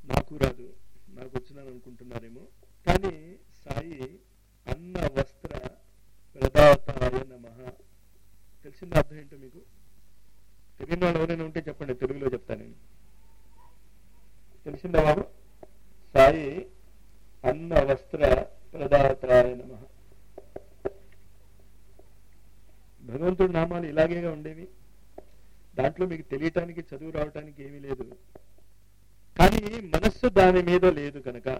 నాకు రాదు నాకు వచ్చినాను అనుకుంటున్నారేమో కానీ సాయి అన్న వస్త్ర ప్రదాతాయ నమ తెలిసింది అర్థం ఏంటో మీకు తెలియని వాళ్ళు ఎవరైనా ఉంటే చెప్పండి తెలుగులో చెప్తాను నేను తెలిసిందా బాబు సాయి అన్న వస్త్ర ప్రదాతాయ నమ భగవంతుడి నామాలు ఇలాగేగా ఉండేవి దాంట్లో మీకు తెలియటానికి చదువు రావటానికి ఏమీ లేదు కానీ మనస్సు దాని మీద లేదు కనుక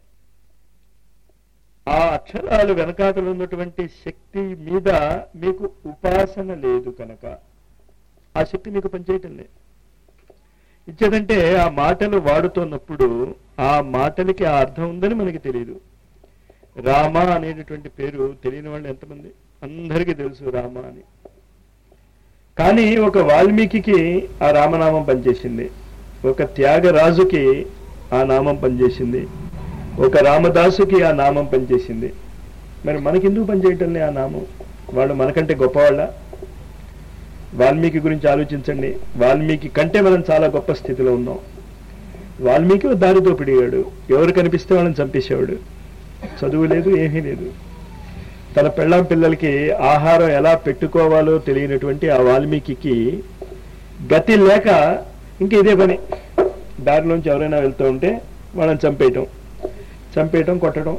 ఆ అక్షరాలు వెనకాతలు ఉన్నటువంటి శక్తి మీద మీకు ఉపాసన లేదు కనుక ఆ శక్తి మీకు పనిచేయటం లేదు ఇచ్చేదంటే ఆ మాటలు వాడుతున్నప్పుడు ఆ మాటలకి ఆ అర్థం ఉందని మనకి తెలియదు రామ అనేటటువంటి పేరు తెలియని వాళ్ళు ఎంతమంది అందరికీ తెలుసు రామ అని కానీ ఒక వాల్మీకి ఆ రామనామం పనిచేసింది ఒక త్యాగరాజుకి ఆ నామం పనిచేసింది ఒక రామదాసుకి ఆ నామం పనిచేసింది మరి మనకెందుకు పనిచేయటం లే ఆ నామం వాళ్ళు మనకంటే గొప్పవాళ్ళ వాల్మీకి గురించి ఆలోచించండి వాల్మీకి కంటే మనం చాలా గొప్ప స్థితిలో ఉన్నాం వాల్మీకి ఓ దారితో పిడిగాడు ఎవరు కనిపిస్తే వాళ్ళని చంపేసేవాడు చదువు లేదు ఏమీ లేదు తన పెళ్ళాం పిల్లలకి ఆహారం ఎలా పెట్టుకోవాలో తెలియనటువంటి ఆ వాల్మీకి గతి లేక ఇంక ఇదే పని దారిలోంచి ఎవరైనా వెళ్తూ ఉంటే వాళ్ళని చంపేయటం చంపేయటం కొట్టడం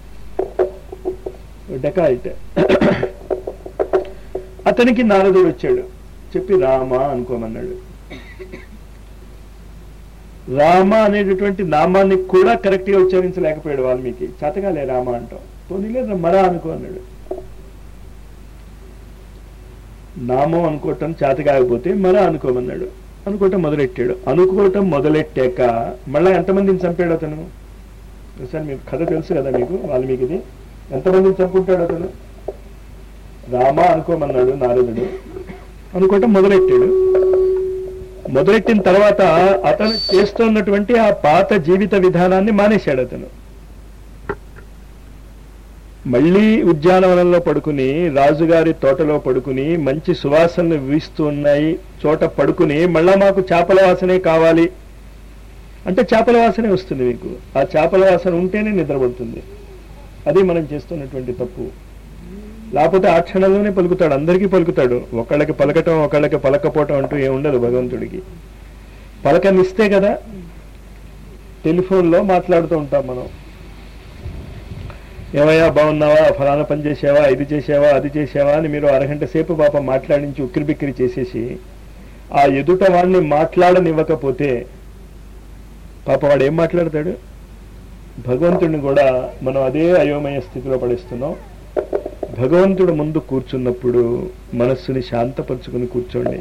డెకాయిట్ అతనికి నారదుడు వచ్చాడు చెప్పి రామ అనుకోమన్నాడు రామ అనేటటువంటి నామాన్ని కూడా కరెక్ట్ గా ఉచ్చరించలేకపోయాడు వాల్మీకి చేతగాలే రామ అంటాం పోనీలే మరా అనుకో అన్నాడు నామం అనుకోవటం చేత కాకపోతే మరా అనుకోమన్నాడు అనుకోవటం మొదలెట్టాడు అనుకోవటం మొదలెట్టాక మళ్ళా ఎంతమందిని చంపాడు అతను సార్ మీకు కథ తెలుసు కదా మీకు వాల్మీకిది ఎంతమందిని చంపుకుంటాడు అతను రామ అనుకోమన్నాడు నారదుడు అనుకోవటం మొదలెట్టాడు మొదలెట్టిన తర్వాత అతను చేస్తున్నటువంటి ఆ పాత జీవిత విధానాన్ని మానేశాడు అతను మళ్ళీ ఉద్యానవనంలో పడుకుని రాజుగారి తోటలో పడుకుని మంచి సువాసనలు వీస్తూ ఉన్నాయి చోట పడుకుని మళ్ళా మాకు చేపల వాసనే కావాలి అంటే చేపల వాసనే వస్తుంది మీకు ఆ చేపల వాసన ఉంటేనే నిద్రపడుతుంది అది మనం చేస్తున్నటువంటి తప్పు లేకపోతే ఆ క్షణంలోనే పలుకుతాడు అందరికీ పలుకుతాడు ఒకళ్ళకి పలకటం ఒకళ్ళకి పలకపోవటం అంటూ ఏముండదు భగవంతుడికి పలకనిస్తే కదా టెలిఫోన్లో మాట్లాడుతూ ఉంటాం మనం ఏమయ్యా బాగున్నావా ఫలానా పని చేసావా ఇది చేసావా అది చేసావా అని మీరు అరగంట సేపు పాప మాట్లాడించి ఉక్కిరి బిక్కిరి చేసేసి ఆ ఎదుట వాడిని మాట్లాడనివ్వకపోతే పాప వాడు ఏం మాట్లాడతాడు భగవంతుడిని కూడా మనం అదే అయోమయ స్థితిలో పడేస్తున్నాం భగవంతుడు ముందు కూర్చున్నప్పుడు మనస్సుని శాంతపరుచుకుని కూర్చోండి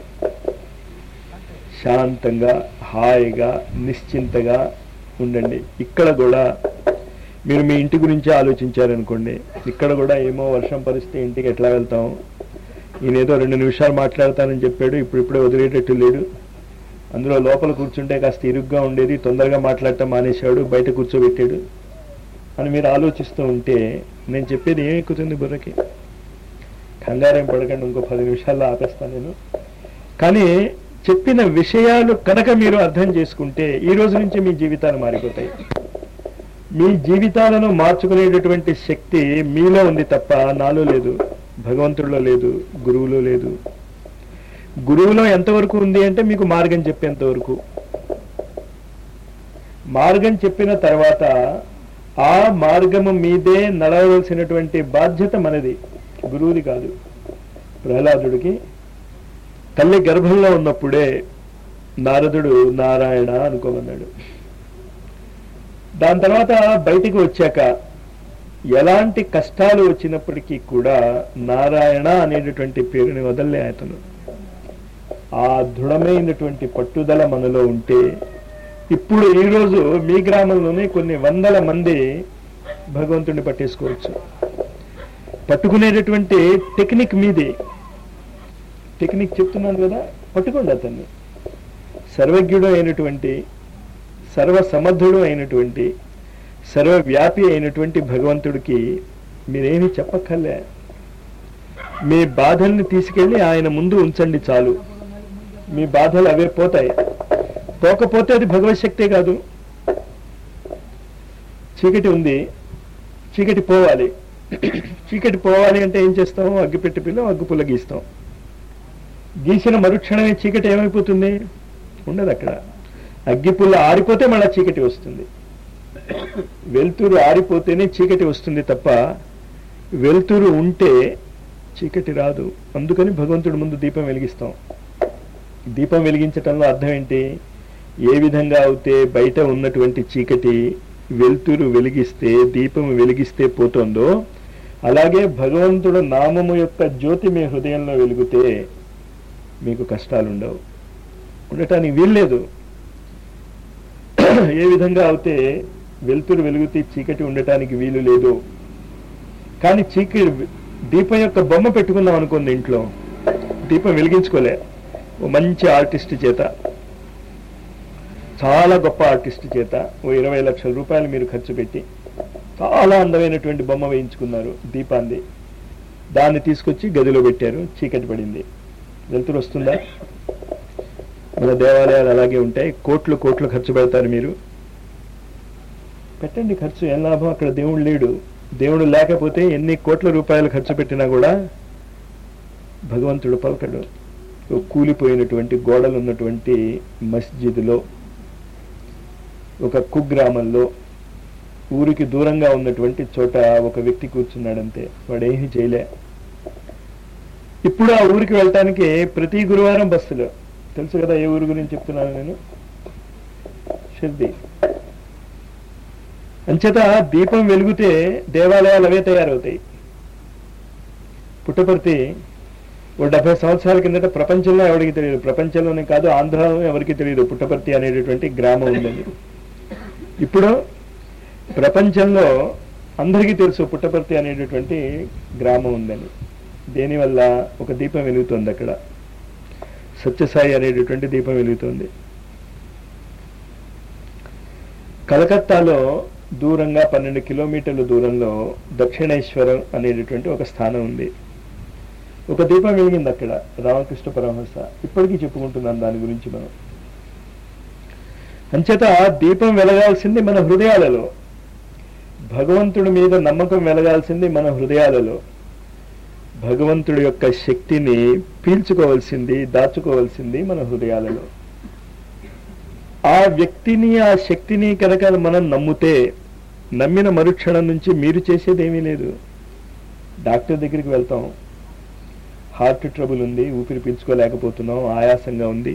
శాంతంగా హాయిగా నిశ్చింతగా ఉండండి ఇక్కడ కూడా మీరు మీ ఇంటి గురించి ఆలోచించారనుకోండి ఇక్కడ కూడా ఏమో వర్షం పరిస్థితి ఇంటికి ఎట్లా వెళ్తాం ఈయన ఏదో రెండు నిమిషాలు మాట్లాడతానని చెప్పాడు ఇప్పుడు ఇప్పుడే వదిలేటట్టు లేడు అందులో లోపల కూర్చుంటే కాస్త ఇరుగ్గా ఉండేది తొందరగా మాట్లాడటం మానేశాడు బయట కూర్చోబెట్టాడు అని మీరు ఆలోచిస్తూ ఉంటే నేను చెప్పేది ఏం ఎక్కుతుంది బుర్రకి కంగారేం పడకండి ఇంకో పది నిమిషాల్లో ఆపేస్తాను నేను కానీ చెప్పిన విషయాలు కనుక మీరు అర్థం చేసుకుంటే ఈ రోజు నుంచి మీ జీవితాలు మారిపోతాయి మీ జీవితాలను మార్చుకునేటటువంటి శక్తి మీలో ఉంది తప్ప నాలో లేదు భగవంతుడిలో లేదు గురువులో లేదు గురువులో ఎంతవరకు ఉంది అంటే మీకు మార్గం చెప్పేంత వరకు మార్గం చెప్పిన తర్వాత ఆ మార్గము మీదే నడవలసినటువంటి బాధ్యత మనది గురువుది కాదు ప్రహ్లాదుడికి తల్లి గర్భంలో ఉన్నప్పుడే నారదుడు నారాయణ అనుకోమన్నాడు దాని తర్వాత బయటికి వచ్చాక ఎలాంటి కష్టాలు వచ్చినప్పటికీ కూడా నారాయణ అనేటటువంటి పేరుని వదలలే అతను ఆ దృఢమైనటువంటి పట్టుదల మనలో ఉంటే ఇప్పుడు ఈ రోజు మీ గ్రామంలోనే కొన్ని వందల మంది భగవంతుడిని పట్టేసుకోవచ్చు పట్టుకునేటటువంటి టెక్నిక్ మీది టెక్నిక్ చెప్తున్నాను కదా పట్టుకోండి అతన్ని సర్వజ్ఞుడు అయినటువంటి సర్వ సమర్థుడు అయినటువంటి సర్వవ్యాపి అయినటువంటి భగవంతుడికి మీరేమీ చెప్పక్కర్లే మీ బాధల్ని తీసుకెళ్లి ఆయన ముందు ఉంచండి చాలు మీ బాధలు అవే పోతాయి పోకపోతే అది భగవత్ శక్తే కాదు చీకటి ఉంది చీకటి పోవాలి చీకటి పోవాలి అంటే ఏం చేస్తాం అగ్గిపెట్టి పిల్ల అగ్గిపుల్ల గీస్తాం గీసిన మరుక్షణమే చీకటి ఏమైపోతుంది ఉండదు అక్కడ అగ్గిపుల్ల ఆరిపోతే మళ్ళీ చీకటి వస్తుంది వెలుతురు ఆరిపోతేనే చీకటి వస్తుంది తప్ప వెలుతురు ఉంటే చీకటి రాదు అందుకని భగవంతుడి ముందు దీపం వెలిగిస్తాం దీపం వెలిగించటంలో అర్థం ఏంటి ఏ విధంగా అయితే బయట ఉన్నటువంటి చీకటి వెలుతురు వెలిగిస్తే దీపం వెలిగిస్తే పోతుందో అలాగే భగవంతుడు నామము యొక్క జ్యోతి మీ హృదయంలో వెలిగితే మీకు కష్టాలు ఉండవు ఉండటానికి వీల్లేదు ఏ విధంగా అయితే వెలుతురు వెలుగుతే చీకటి ఉండటానికి వీలు లేదు కానీ చీకటి దీపం యొక్క బొమ్మ పెట్టుకున్నాం అనుకోండి ఇంట్లో దీపం వెలిగించుకోలే ఓ మంచి ఆర్టిస్ట్ చేత చాలా గొప్ప ఆర్టిస్ట్ చేత ఓ ఇరవై లక్షల రూపాయలు మీరు ఖర్చు పెట్టి చాలా అందమైనటువంటి బొమ్మ వేయించుకున్నారు దీపాన్ని దాన్ని తీసుకొచ్చి గదిలో పెట్టారు చీకటి పడింది వెలుతురు వస్తుందా మన దేవాలయాలు అలాగే ఉంటాయి కోట్లు కోట్లు ఖర్చు పెడతారు మీరు పెట్టండి ఖర్చు ఏం లాభం అక్కడ దేవుడు లేడు దేవుడు లేకపోతే ఎన్ని కోట్ల రూపాయలు ఖర్చు పెట్టినా కూడా భగవంతుడు పలకడు ఓ కూలిపోయినటువంటి గోడలు ఉన్నటువంటి మస్జిద్లో ఒక కుగ్రామంలో ఊరికి దూరంగా ఉన్నటువంటి చోట ఒక వ్యక్తి కూర్చున్నాడంతే వాడు ఏమీ చేయలే ఇప్పుడు ఆ ఊరికి వెళ్ళటానికి ప్రతి గురువారం బస్సులో తెలుసు కదా ఏ ఊరు గురించి చెప్తున్నాను నేను షిర్ది అంచేత దీపం వెలిగితే దేవాలయాలు అవే తయారవుతాయి పుట్టపర్తి ఓ డెబ్బై సంవత్సరాల కిందట ప్రపంచంలో ఎవరికి తెలియదు ప్రపంచంలోనే కాదు ఆంధ్రాలో ఎవరికి తెలియదు పుట్టపర్తి అనేటటువంటి గ్రామం ఉందని ఇప్పుడు ప్రపంచంలో అందరికీ తెలుసు పుట్టపర్తి అనేటటువంటి గ్రామం ఉందని దేనివల్ల ఒక దీపం వెలుగుతుంది అక్కడ సత్యసాయి అనేటటువంటి దీపం వెలుగుతుంది కలకత్తాలో దూరంగా పన్నెండు కిలోమీటర్ల దూరంలో దక్షిణేశ్వరం అనేటటువంటి ఒక స్థానం ఉంది ఒక దీపం వెలిగింది అక్కడ రామకృష్ణ పరమహంస ఇప్పటికీ చెప్పుకుంటున్నాం దాని గురించి మనం అంచేత దీపం వెలగాల్సింది మన హృదయాలలో భగవంతుడి మీద నమ్మకం వెలగాల్సింది మన హృదయాలలో భగవంతుడి యొక్క శక్తిని పీల్చుకోవాల్సింది దాచుకోవాల్సింది మన హృదయాలలో ఆ వ్యక్తిని ఆ శక్తిని కనుక మనం నమ్మితే నమ్మిన మరుక్షణం నుంచి మీరు చేసేది ఏమీ లేదు డాక్టర్ దగ్గరికి వెళ్తాం హార్ట్ ట్రబుల్ ఉంది ఊపిరి పీల్చుకోలేకపోతున్నాం ఆయాసంగా ఉంది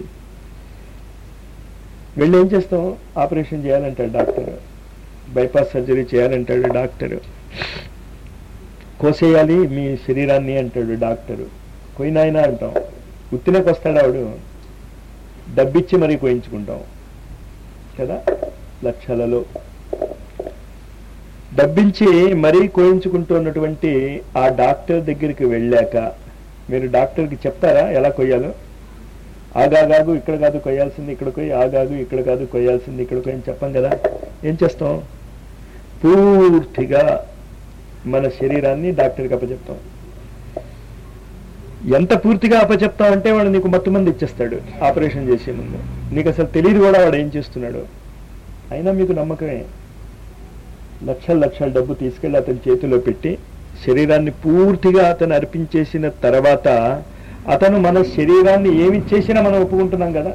వెళ్ళి ఏం చేస్తాం ఆపరేషన్ చేయాలంటాడు డాక్టర్ బైపాస్ సర్జరీ చేయాలంటాడు డాక్టర్ కోసేయాలి మీ శరీరాన్ని అంటాడు డాక్టరు కొయినాయన అంటాం ఉత్తినకు వస్తాడు ఆవిడు డబ్బిచ్చి మరీ కోయించుకుంటాం కదా లక్షలలో డబ్బించి మరీ కోయించుకుంటున్నటువంటి ఆ డాక్టర్ దగ్గరికి వెళ్ళాక మీరు డాక్టర్కి చెప్తారా ఎలా కొయ్యాలో ఆగాగాగు ఇక్కడ కాదు కొయ్యాల్సింది ఇక్కడ కొయ్యి ఆగాగు ఇక్కడ కాదు కొయ్యాల్సింది ఇక్కడ కొయ్యి అని చెప్పం కదా ఏం చేస్తాం పూర్తిగా మన శరీరాన్ని డాక్టర్కి అప్పచెప్తాం ఎంత పూర్తిగా అప్పచెప్తాం అంటే వాడు నీకు మత్తు మంది ఇచ్చేస్తాడు ఆపరేషన్ చేసే ముందు నీకు అసలు తెలియదు కూడా వాడు ఏం చేస్తున్నాడు అయినా మీకు నమ్మకమే లక్షల లక్షల డబ్బు తీసుకెళ్ళి అతని చేతిలో పెట్టి శరీరాన్ని పూర్తిగా అతను అర్పించేసిన తర్వాత అతను మన శరీరాన్ని ఏమి చేసినా మనం ఒప్పుకుంటున్నాం కదా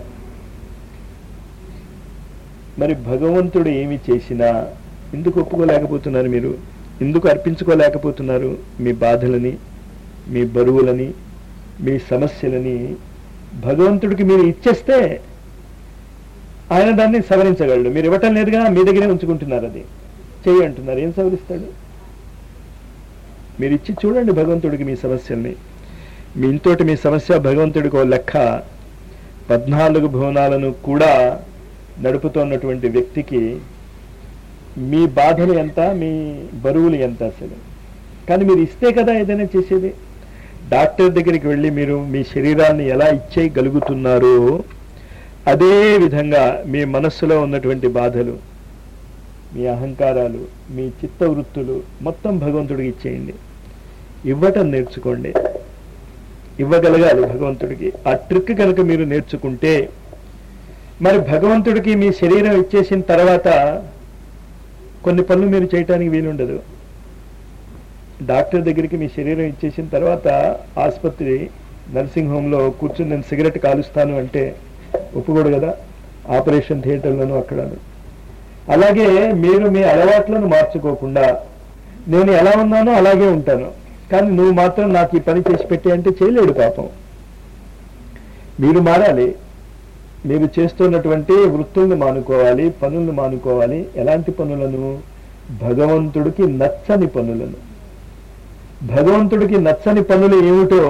మరి భగవంతుడు ఏమి చేసినా ఎందుకు ఒప్పుకోలేకపోతున్నారు మీరు ఎందుకు అర్పించుకోలేకపోతున్నారు మీ బాధలని మీ బరువులని మీ సమస్యలని భగవంతుడికి మీరు ఇచ్చేస్తే ఆయన దాన్ని సవరించగలడు మీరు ఇవ్వటం లేదుగా మీ దగ్గరే ఉంచుకుంటున్నారు అది చెయ్యి అంటున్నారు ఏం సవరిస్తాడు మీరు ఇచ్చి చూడండి భగవంతుడికి మీ సమస్యల్ని మీ ఇంతోటి మీ సమస్య భగవంతుడికి ఓ లెక్క పద్నాలుగు భువనాలను కూడా నడుపుతున్నటువంటి వ్యక్తికి మీ బాధలు ఎంత మీ బరువులు ఎంత అసలు కానీ మీరు ఇస్తే కదా ఏదైనా చేసేది డాక్టర్ దగ్గరికి వెళ్ళి మీరు మీ శరీరాన్ని ఎలా ఇచ్చేయగలుగుతున్నారో అదే విధంగా మీ మనస్సులో ఉన్నటువంటి బాధలు మీ అహంకారాలు మీ చిత్త వృత్తులు మొత్తం భగవంతుడికి ఇచ్చేయండి ఇవ్వటం నేర్చుకోండి ఇవ్వగలగాలి భగవంతుడికి ఆ ట్రిక్ కనుక మీరు నేర్చుకుంటే మరి భగవంతుడికి మీ శరీరం ఇచ్చేసిన తర్వాత కొన్ని పనులు మీరు చేయటానికి వీలుండదు డాక్టర్ దగ్గరికి మీ శరీరం ఇచ్చేసిన తర్వాత ఆసుపత్రి నర్సింగ్ హోమ్లో కూర్చుని నేను సిగరెట్ కాలుస్తాను అంటే ఒప్పుకోడు కదా ఆపరేషన్ థియేటర్లోనూ అక్కడను అలాగే మీరు మీ అలవాట్లను మార్చుకోకుండా నేను ఎలా ఉన్నానో అలాగే ఉంటాను కానీ నువ్వు మాత్రం నాకు ఈ పని చేసి పెట్టి అంటే చేయలేడు పాపం మీరు మారాలి మీరు చేస్తున్నటువంటి వృత్తుల్ని మానుకోవాలి పనులను మానుకోవాలి ఎలాంటి పనులను భగవంతుడికి నచ్చని పనులను భగవంతుడికి నచ్చని పనులు ఏమిటో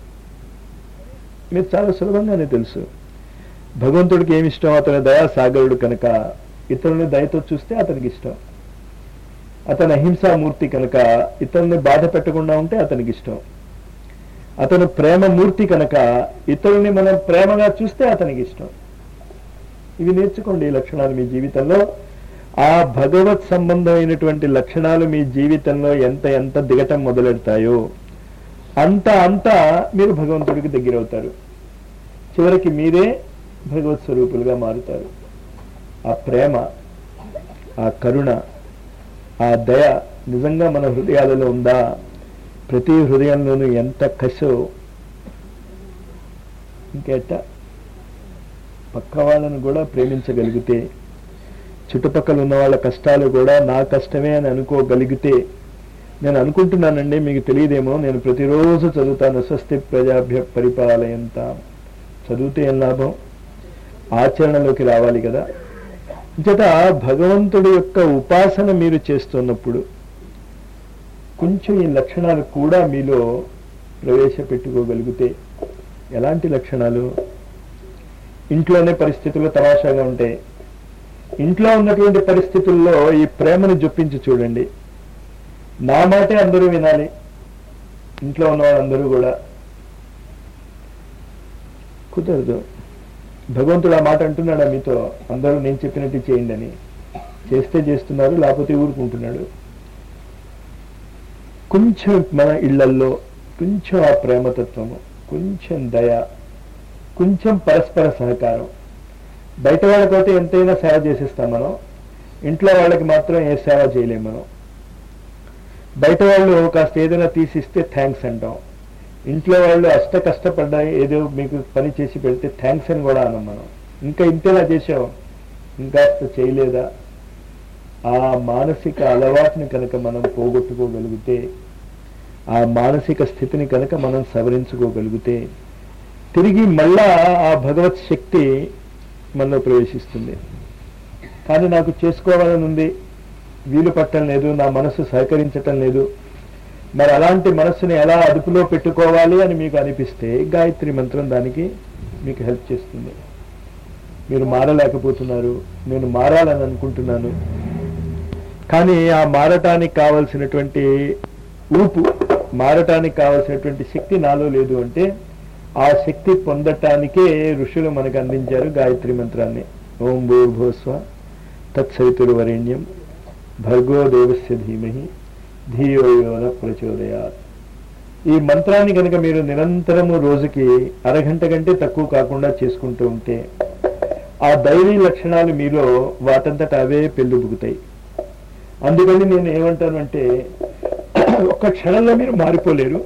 మీరు చాలా సులభంగానే తెలుసు భగవంతుడికి ఏమి ఇష్టం అతని దయా సాగరుడు కనుక ఇతరుని దయతో చూస్తే అతనికి ఇష్టం అతను అహింసామూర్తి కనుక ఇతరుని బాధ పెట్టకుండా ఉంటే అతనికి ఇష్టం అతను ప్రేమమూర్తి కనుక ఇతరుల్ని మనం ప్రేమగా చూస్తే అతనికి ఇష్టం ఇవి నేర్చుకోండి ఈ లక్షణాలు మీ జీవితంలో ఆ భగవత్ సంబంధమైనటువంటి లక్షణాలు మీ జీవితంలో ఎంత ఎంత దిగటం మొదలెడతాయో అంత అంత మీరు భగవంతుడికి దగ్గరవుతారు చివరికి మీరే భగవత్ స్వరూపులుగా మారుతారు ఆ ప్రేమ ఆ కరుణ ఆ దయ నిజంగా మన హృదయాలలో ఉందా ప్రతి హృదయంలోనూ ఎంత కసో ఇంకేట పక్క వాళ్ళను కూడా ప్రేమించగలిగితే చుట్టుపక్కల ఉన్న వాళ్ళ కష్టాలు కూడా నా కష్టమే అని అనుకోగలిగితే నేను అనుకుంటున్నానండి మీకు తెలియదేమో నేను ప్రతిరోజు చదువుతాను స్వస్తి ప్రజాభ్య పరిపాలయంత చదివితే ఏం లాభం ఆచరణలోకి రావాలి కదా చేత భగవంతుడి యొక్క ఉపాసన మీరు చేస్తున్నప్పుడు కొంచెం ఈ లక్షణాలు కూడా మీలో ప్రవేశపెట్టుకోగలిగితే ఎలాంటి లక్షణాలు ఇంట్లోనే పరిస్థితులు తమాషాగా ఉంటాయి ఇంట్లో ఉన్నటువంటి పరిస్థితుల్లో ఈ ప్రేమను జొప్పించి చూడండి నా మాటే అందరూ వినాలి ఇంట్లో ఉన్న వాళ్ళందరూ కూడా కుదరదు భగవంతుడు ఆ మాట అంటున్నాడా మీతో అందరూ నేను చెప్పినట్టు చేయండి అని చేస్తే చేస్తున్నారు లేకపోతే ఊరుకుంటున్నాడు కొంచెం మన ఇళ్లల్లో కొంచెం ఆ ప్రేమతత్వము కొంచెం దయ కొంచెం పరస్పర సహకారం బయట వాళ్ళకైతే ఎంతైనా సేవ చేసేస్తాం మనం ఇంట్లో వాళ్ళకి మాత్రం ఏ సేవ చేయలేం మనం బయట వాళ్ళు కాస్త ఏదైనా తీసిస్తే థ్యాంక్స్ అంటాం ఇంట్లో వాళ్ళు అష్ట కష్టపడ్డా ఏదో మీకు పని చేసి పెడితే థ్యాంక్స్ అని కూడా అనం మనం ఇంకా ఇంతేలా చేసావు ఇంకాస్త చేయలేదా ఆ మానసిక అలవాటుని కనుక మనం పోగొట్టుకోగలిగితే ఆ మానసిక స్థితిని కనుక మనం సవరించుకోగలిగితే తిరిగి మళ్ళా ఆ భగవత్ శక్తి మనలో ప్రవేశిస్తుంది కానీ నాకు చేసుకోవాలని ఉంది వీలు పట్టడం లేదు నా మనసు సహకరించటం లేదు మరి అలాంటి మనస్సుని ఎలా అదుపులో పెట్టుకోవాలి అని మీకు అనిపిస్తే గాయత్రి మంత్రం దానికి మీకు హెల్ప్ చేస్తుంది మీరు మారలేకపోతున్నారు నేను మారాలని అనుకుంటున్నాను కానీ ఆ మారటానికి కావలసినటువంటి ఊపు మారటానికి కావలసినటువంటి శక్తి నాలో లేదు అంటే ఆ శక్తి పొందటానికే ఋషులు మనకు అందించారు గాయత్రి మంత్రాన్ని ఓం భూర్భోస్వ తత్సవితుర్వరేణ్యం భర్గో దేవస్య ధీమహి ధియో యోన ప్రచోదయాత్ ఈ మంత్రాన్ని కనుక మీరు నిరంతరము రోజుకి అరగంట కంటే తక్కువ కాకుండా చేసుకుంటూ ఉంటే ఆ దైవీ లక్షణాలు మీలో వాటంతట అవే పెళ్ళుబుకుతాయి అందుకని నేను ఏమంటానంటే ఒక్క క్షణంలో మీరు మారిపోలేరు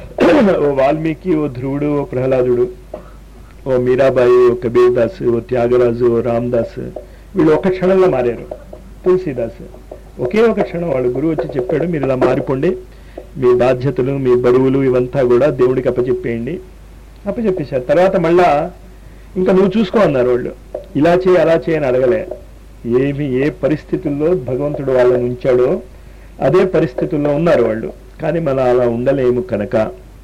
ఓ వాల్మీకి ఓ ధ్రువుడు ఓ ప్రహ్లాదుడు ఓ మీరాబాయి ఓ కబీర్ దాస్ ఓ త్యాగరాజు ఓ రామ్దాస్ వీళ్ళు ఒక్క క్షణంలో మారారు తులసీదాస్ ఒకే ఒక క్షణం వాడు గురువు వచ్చి చెప్పాడు మీరు ఇలా మారిపోండి మీ బాధ్యతలు మీ బరువులు ఇవంతా కూడా దేవుడికి అప్పచెప్పేయండి అప్పచెప్పేశారు తర్వాత మళ్ళా ఇంకా నువ్వు చూసుకో అన్నారు వాళ్ళు ఇలా చేయి అలా చేయని అడగలే ఏమి ఏ పరిస్థితుల్లో భగవంతుడు వాళ్ళని ఉంచాడో అదే పరిస్థితుల్లో ఉన్నారు వాళ్ళు కానీ మనం అలా ఉండలేము కనుక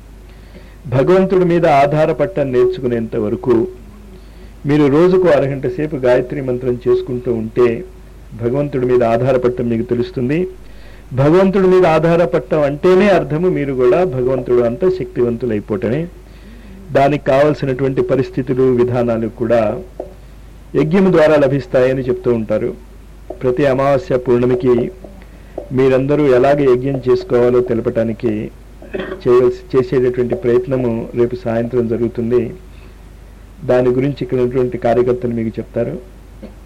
భగవంతుడి మీద ఆధారపడటం నేర్చుకునేంత వరకు మీరు రోజుకు అరగంట సేపు గాయత్రి మంత్రం చేసుకుంటూ ఉంటే భగవంతుడి మీద ఆధారపడటం మీకు తెలుస్తుంది భగవంతుడి మీద ఆధారపడటం అంటేనే అర్థము మీరు కూడా భగవంతుడు అంత శక్తివంతులైపోవటమే దానికి కావలసినటువంటి పరిస్థితులు విధానాలు కూడా యజ్ఞం ద్వారా లభిస్తాయని చెప్తూ ఉంటారు ప్రతి అమావాస్య పూర్ణమికి మీరందరూ ఎలాగ యజ్ఞం చేసుకోవాలో తెలపటానికి చేయవలసి చేసేటటువంటి ప్రయత్నము రేపు సాయంత్రం జరుగుతుంది దాని గురించి ఇక్కడ ఉన్నటువంటి కార్యకర్తలు మీకు చెప్తారు